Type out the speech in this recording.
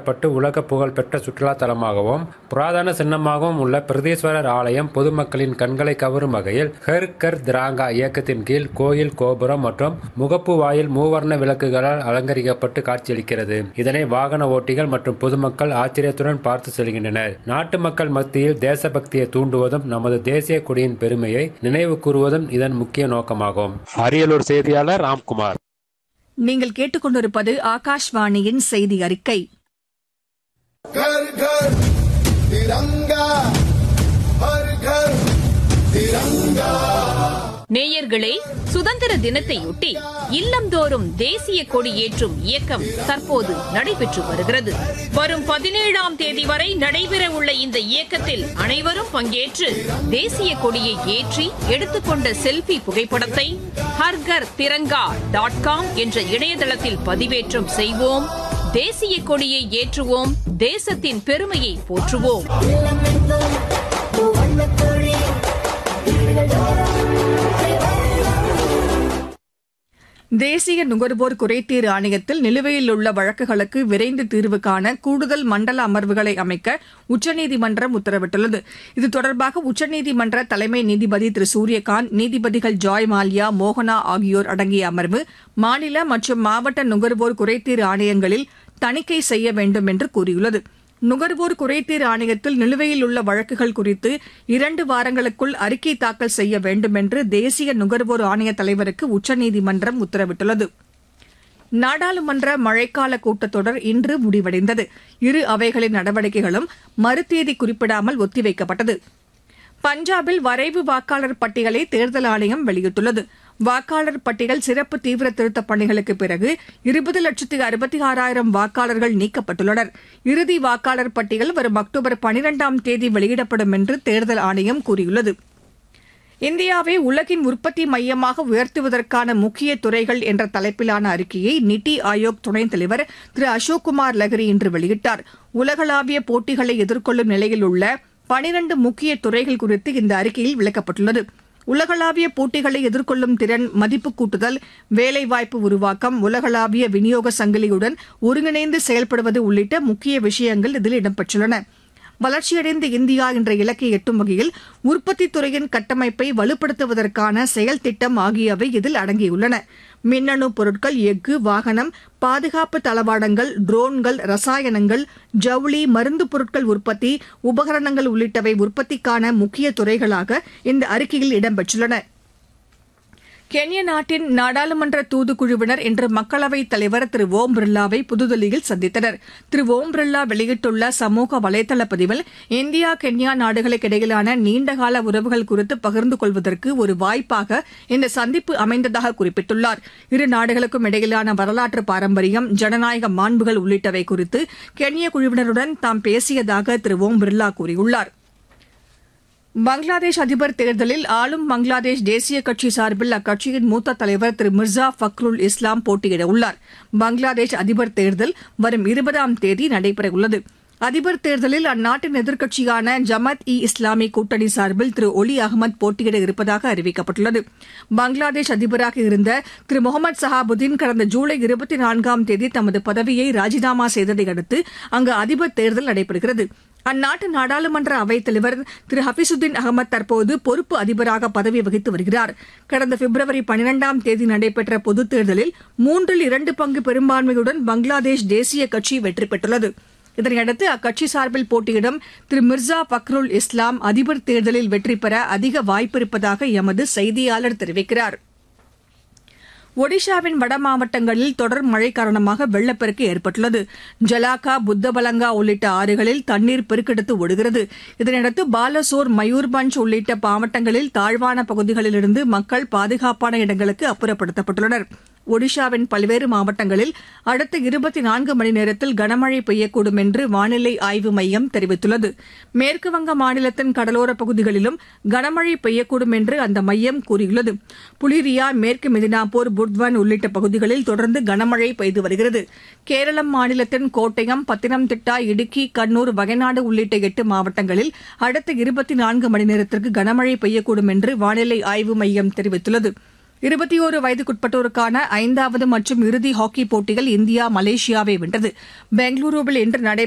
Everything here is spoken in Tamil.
கட்டப்பட்டு உலக புகழ்பெற்ற சுற்றுலா தலமாகவும் புராதன சின்னமாகவும் உள்ள பிரதீஸ்வரர் ஆலயம் பொதுமக்களின் கண்களை கவரும் வகையில் ஹர் கர் திராங்கா இயக்கத்தின் கீழ் கோயில் கோபுரம் மற்றும் முகப்பு வாயில் மூவர்ண விளக்குகளால் அலங்கரிக்கப்பட்டு காட்சியளிக்கிறது இதனை வாகன ஓட்டிகள் மற்றும் பொதுமக்கள் ஆச்சரியத்துடன் பார்த்து செல்கின்றனர் நாட்டு மக்கள் மத்தியில் தேசபக்தியை தூண்டுவதும் நமது தேசிய கொடியின் பெருமையை நினைவு கூறுவதும் இதன் முக்கிய நோக்கமாகும் அரியலூர் செய்தியாளர் ராம்குமார் நீங்கள் கேட்டுக்கொண்டிருப்பது ஆகாஷ்வாணியின் செய்தி அறிக்கை घर घर तिरंगा हर घर तिरंगा நேயர்களே சுதந்திர தினத்தையொட்டி இல்லந்தோறும் தேசிய கொடி ஏற்றும் இயக்கம் தற்போது நடைபெற்று வருகிறது வரும் பதினேழாம் தேதி வரை நடைபெற உள்ள இந்த இயக்கத்தில் அனைவரும் பங்கேற்று தேசிய கொடியை ஏற்றி எடுத்துக்கொண்ட செல்பி புகைப்படத்தை ஹர்கர் திரங்கா டாட் காம் என்ற இணையதளத்தில் பதிவேற்றம் செய்வோம் தேசிய கொடியை ஏற்றுவோம் தேசத்தின் பெருமையை போற்றுவோம் தேசிய நுகர்வோர் குறைதீர் ஆணையத்தில் நிலுவையில் உள்ள வழக்குகளுக்கு விரைந்து தீர்வு காண கூடுதல் மண்டல அமர்வுகளை அமைக்க உச்சநீதிமன்றம் உத்தரவிட்டுள்ளது இது தொடர்பாக உச்சநீதிமன்ற தலைமை நீதிபதி திரு சூரியகாந்த் நீதிபதிகள் ஜாய் மால்யா மோகனா ஆகியோர் அடங்கிய அமர்வு மாநில மற்றும் மாவட்ட நுகர்வோர் குறைதீர் ஆணையங்களில் தணிக்கை செய்ய வேண்டும் என்று கூறியுள்ளது நுகர்வோர் குறைதீர் ஆணையத்தில் நிலுவையில் உள்ள வழக்குகள் குறித்து இரண்டு வாரங்களுக்குள் அறிக்கை தாக்கல் செய்ய வேண்டும் என்று தேசிய நுகர்வோர் ஆணைய தலைவருக்கு உச்சநீதிமன்றம் உத்தரவிட்டுள்ளது நாடாளுமன்ற மழைக்கால கூட்டத்தொடர் இன்று முடிவடைந்தது இரு அவைகளின் நடவடிக்கைகளும் மறுதேதி குறிப்பிடாமல் ஒத்திவைக்கப்பட்டது பஞ்சாபில் வரைவு வாக்காளர் பட்டியலை தேர்தல் ஆணையம் வெளியிட்டுள்ளது வாக்காளர் பட்டியல் சிறப்பு தீவிர திருத்தப் பணிகளுக்கு பிறகு இருபது லட்சத்து அறுபத்தி ஆறாயிரம் வாக்காளர்கள் நீக்கப்பட்டுள்ளனர் இறுதி வாக்காளர் பட்டியல் வரும் அக்டோபர் பனிரெண்டாம் தேதி வெளியிடப்படும் என்று தேர்தல் ஆணையம் கூறியுள்ளது இந்தியாவை உலகின் உற்பத்தி மையமாக உயர்த்துவதற்கான முக்கிய துறைகள் என்ற தலைப்பிலான அறிக்கையை நித்தி ஆயோக் துணைத் தலைவர் திரு அசோக்குமார் லஹரி இன்று வெளியிட்டார் உலகளாவிய போட்டிகளை எதிர்கொள்ளும் நிலையில் உள்ள பனிரண்டு முக்கிய துறைகள் குறித்து இந்த அறிக்கையில் விளக்கப்பட்டுள்ளது உலகளாவிய போட்டிகளை எதிர்கொள்ளும் திறன் மதிப்பு கூட்டுதல் வேலைவாய்ப்பு உருவாக்கம் உலகளாவிய விநியோக சங்கிலியுடன் ஒருங்கிணைந்து செயல்படுவது உள்ளிட்ட முக்கிய விஷயங்கள் இதில் இடம்பெற்றுள்ளன வளர்ச்சியடைந்த இந்தியா என்ற இலக்கை எட்டும் வகையில் உற்பத்தித் துறையின் கட்டமைப்பை வலுப்படுத்துவதற்கான செயல் திட்டம் ஆகியவை இதில் அடங்கியுள்ளன மின்னணு பொருட்கள் எஃகு வாகனம் பாதுகாப்பு தளவாடங்கள் ட்ரோன்கள் ரசாயனங்கள் ஜவுளி மருந்து பொருட்கள் உற்பத்தி உபகரணங்கள் உள்ளிட்டவை உற்பத்திக்கான முக்கிய துறைகளாக இந்த அறிக்கையில் இடம்பெற்றுள்ளன கென்யா நாட்டின் நாடாளுமன்ற தூதுக்குழுவினர் இன்று மக்களவைத் தலைவர் திரு ஓம் பிர்லாவை புதுதில்லியில் சந்தித்தனர் திரு ஓம் பிர்லா வெளியிட்டுள்ள சமூக வலைதள பதிவில் இந்தியா கென்யா நாடுகளுக்கு இடையிலான நீண்டகால உறவுகள் குறித்து பகிர்ந்து கொள்வதற்கு ஒரு வாய்ப்பாக இந்த சந்திப்பு அமைந்ததாக குறிப்பிட்டுள்ளார் இரு நாடுகளுக்கும் இடையிலான வரலாற்று பாரம்பரியம் ஜனநாயக மாண்புகள் உள்ளிட்டவை குறித்து கென்ய குழுவினருடன் தாம் பேசியதாக திரு ஓம் பிர்லா கூறியுள்ளார் பங்களாதேஷ் அதிபர் தேர்தலில் ஆளும் பங்களாதேஷ் தேசிய கட்சி சார்பில் அக்கட்சியின் மூத்த தலைவர் திரு மிர்சா ஃபக்ருல் இஸ்லாம் போட்டியிட உள்ளார் பங்களாதேஷ் அதிபர் தேர்தல் வரும் இருபதாம் தேதி நடைபெறவுள்ளது அதிபர் தேர்தலில் அந்நாட்டின் எதிர்க்கட்சியான ஜமத் இ இஸ்லாமி கூட்டணி சார்பில் திரு ஒலி அகமது போட்டியிட இருப்பதாக அறிவிக்கப்பட்டுள்ளது பங்களாதேஷ் அதிபராக இருந்த திரு முகமது சஹாபுதீன் கடந்த ஜூலை இருபத்தி நான்காம் தேதி தமது பதவியை ராஜினாமா செய்ததை அடுத்து அங்கு அதிபர் தேர்தல் நடைபெறுகிறது அந்நாட்டு நாடாளுமன்ற அவைத் தலைவர் திரு ஹபீசுதீன் அகமது தற்போது பொறுப்பு அதிபராக பதவி வகித்து வருகிறார் கடந்த பிப்ரவரி பனிரெண்டாம் தேதி நடைபெற்ற பொதுத் தேர்தலில் மூன்றில் இரண்டு பங்கு பெரும்பான்மையுடன் பங்களாதேஷ் தேசிய கட்சி வெற்றி பெற்றுள்ளது இதனையடுத்து அக்கட்சி சார்பில் போட்டியிடும் திரு மிர்சா பக்ருல் இஸ்லாம் அதிபர் தேர்தலில் வெற்றி பெற அதிக வாய்ப்பிருப்பதாக எமது செய்தியாளர் தெரிவிக்கிறார் ஒடிஷாவின் வட மாவட்டங்களில் தொடர் மழை காரணமாக வெள்ளப்பெருக்கு ஏற்பட்டுள்ளது ஜலாக்கா புத்தபலங்கா உள்ளிட்ட ஆறுகளில் தண்ணீர் பெருக்கெடுத்து ஓடுகிறது இதனையடுத்து பாலசோர் மயூர்பஞ்ச் உள்ளிட்ட மாவட்டங்களில் தாழ்வான பகுதிகளிலிருந்து மக்கள் பாதுகாப்பான இடங்களுக்கு அப்புறப்படுத்தப்பட்டுள்ளனர் ஒடிஷாவின் பல்வேறு மாவட்டங்களில் அடுத்த இருபத்தி நான்கு மணி நேரத்தில் கனமழை பெய்யக்கூடும் என்று வானிலை ஆய்வு மையம் தெரிவித்துள்ளது மேற்குவங்க மாநிலத்தின் கடலோரப் பகுதிகளிலும் கனமழை பெய்யக்கூடும் என்று அந்த மையம் கூறியுள்ளது புலிரியா மேற்கு மெதினாப்பூர் புர்த்வன் உள்ளிட்ட பகுதிகளில் தொடர்ந்து கனமழை பெய்து வருகிறது கேரளம் மாநிலத்தின் கோட்டயம் பத்தினம்திட்டா இடுக்கி கண்ணூர் வயநாடு உள்ளிட்ட எட்டு மாவட்டங்களில் அடுத்த இருபத்தி நான்கு மணி நேரத்திற்கு கனமழை பெய்யக்கூடும் என்று வானிலை ஆய்வு மையம் தெரிவித்துள்ளது இருபத்தி ஓரு வயதுக்குட்பட்டோருக்கான ஐந்தாவது மற்றும் இறுதி ஹாக்கி போட்டியில் இந்தியா மலேசியாவை வென்றது பெங்களூருவில் இன்று நடை